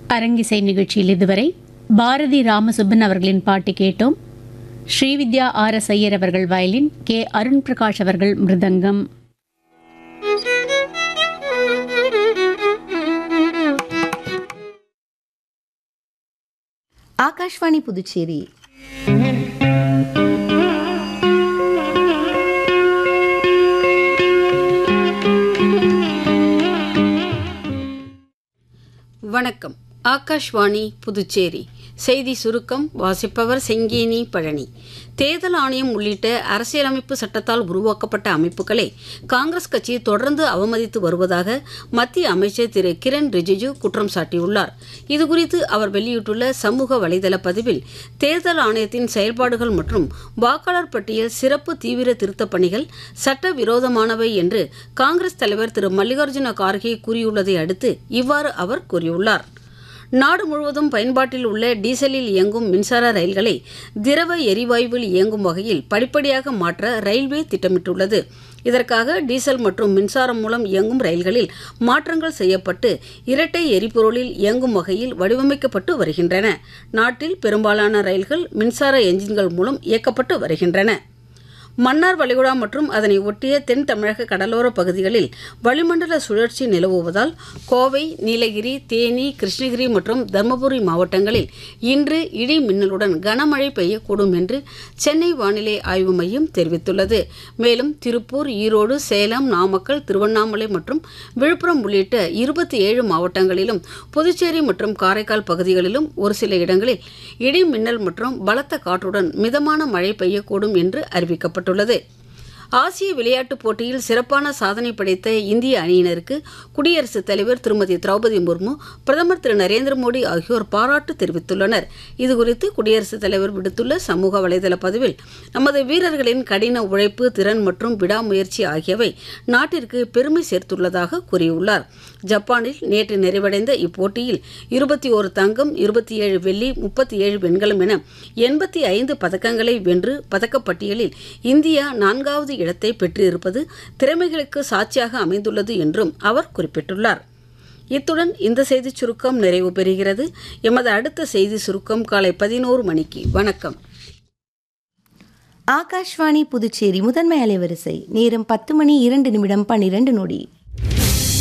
அரங்கிசை நிகழ்ச்சியில் இதுவரை பாரதி ராமசுப்பன் அவர்களின் பாட்டு கேட்டோம் ஸ்ரீவித்யா ஆர் எஸ் ஐயர் அவர்கள் வயலின் கே அருண் பிரகாஷ் அவர்கள் மிருதங்கம் ஆகாஷ்வாணி புதுச்சேரி வணக்கம் ஆகாஷ்வாணி புதுச்சேரி செய்தி சுருக்கம் வாசிப்பவர் செங்கேனி பழனி தேர்தல் ஆணையம் உள்ளிட்ட அரசியலமைப்பு சட்டத்தால் உருவாக்கப்பட்ட அமைப்புகளை காங்கிரஸ் கட்சி தொடர்ந்து அவமதித்து வருவதாக மத்திய அமைச்சர் திரு கிரண் ரிஜிஜு குற்றம் சாட்டியுள்ளார் இதுகுறித்து அவர் வெளியிட்டுள்ள சமூக வலைதள பதிவில் தேர்தல் ஆணையத்தின் செயல்பாடுகள் மற்றும் வாக்காளர் பட்டியல் சிறப்பு தீவிர திருத்தப் பணிகள் சட்டவிரோதமானவை என்று காங்கிரஸ் தலைவர் திரு மல்லிகார்ஜுன கார்கே கூறியுள்ளதை அடுத்து இவ்வாறு அவர் கூறியுள்ளார் நாடு முழுவதும் பயன்பாட்டில் உள்ள டீசலில் இயங்கும் மின்சார ரயில்களை திரவ எரிவாயுவில் இயங்கும் வகையில் படிப்படியாக மாற்ற ரயில்வே திட்டமிட்டுள்ளது இதற்காக டீசல் மற்றும் மின்சாரம் மூலம் இயங்கும் ரயில்களில் மாற்றங்கள் செய்யப்பட்டு இரட்டை எரிபொருளில் இயங்கும் வகையில் வடிவமைக்கப்பட்டு வருகின்றன நாட்டில் பெரும்பாலான ரயில்கள் மின்சார என்ஜின்கள் மூலம் இயக்கப்பட்டு வருகின்றன மன்னார் வளைகுடா மற்றும் அதனை ஒட்டிய தென் தமிழக கடலோர பகுதிகளில் வளிமண்டல சுழற்சி நிலவுவதால் கோவை நீலகிரி தேனி கிருஷ்ணகிரி மற்றும் தருமபுரி மாவட்டங்களில் இன்று இடி மின்னலுடன் கனமழை பெய்யக்கூடும் என்று சென்னை வானிலை ஆய்வு மையம் தெரிவித்துள்ளது மேலும் திருப்பூர் ஈரோடு சேலம் நாமக்கல் திருவண்ணாமலை மற்றும் விழுப்புரம் உள்ளிட்ட இருபத்தி ஏழு மாவட்டங்களிலும் புதுச்சேரி மற்றும் காரைக்கால் பகுதிகளிலும் ஒரு சில இடங்களில் இடி மின்னல் மற்றும் பலத்த காற்றுடன் மிதமான மழை பெய்யக்கூடும் என்று அறிவிக்கப்பட்டுள்ளது ஆசிய விளையாட்டுப் போட்டியில் சிறப்பான சாதனை படைத்த இந்திய அணியினருக்கு குடியரசுத் தலைவர் திருமதி திரௌபதி முர்மு பிரதமர் திரு நரேந்திர மோடி ஆகியோர் பாராட்டு தெரிவித்துள்ளனர் இதுகுறித்து குடியரசுத் தலைவர் விடுத்துள்ள சமூக வலைதள பதிவில் நமது வீரர்களின் கடின உழைப்பு திறன் மற்றும் விடாமுயற்சி ஆகியவை நாட்டிற்கு பெருமை சேர்த்துள்ளதாக கூறியுள்ளார் ஜப்பானில் நேற்று நிறைவடைந்த இப்போட்டியில் இருபத்தி ஒரு தங்கம் இருபத்தி ஏழு வெள்ளி முப்பத்தி ஏழு வெண்கலம் என எண்பத்தி ஐந்து பதக்கங்களை வென்று பதக்கப்பட்டியலில் இந்தியா நான்காவது இடத்தை பெற்றிருப்பது திறமைகளுக்கு சாட்சியாக அமைந்துள்ளது என்றும் அவர் குறிப்பிட்டுள்ளார் இத்துடன் இந்த செய்திச் சுருக்கம் நிறைவு பெறுகிறது எமது அடுத்த செய்தி சுருக்கம் காலை பதினோரு மணிக்கு வணக்கம் ஆகாஷ்வாணி புதுச்சேரி முதன்மை அலைவரிசை நேரம் பத்து மணி இரண்டு நிமிடம் பன்னிரண்டு நொடி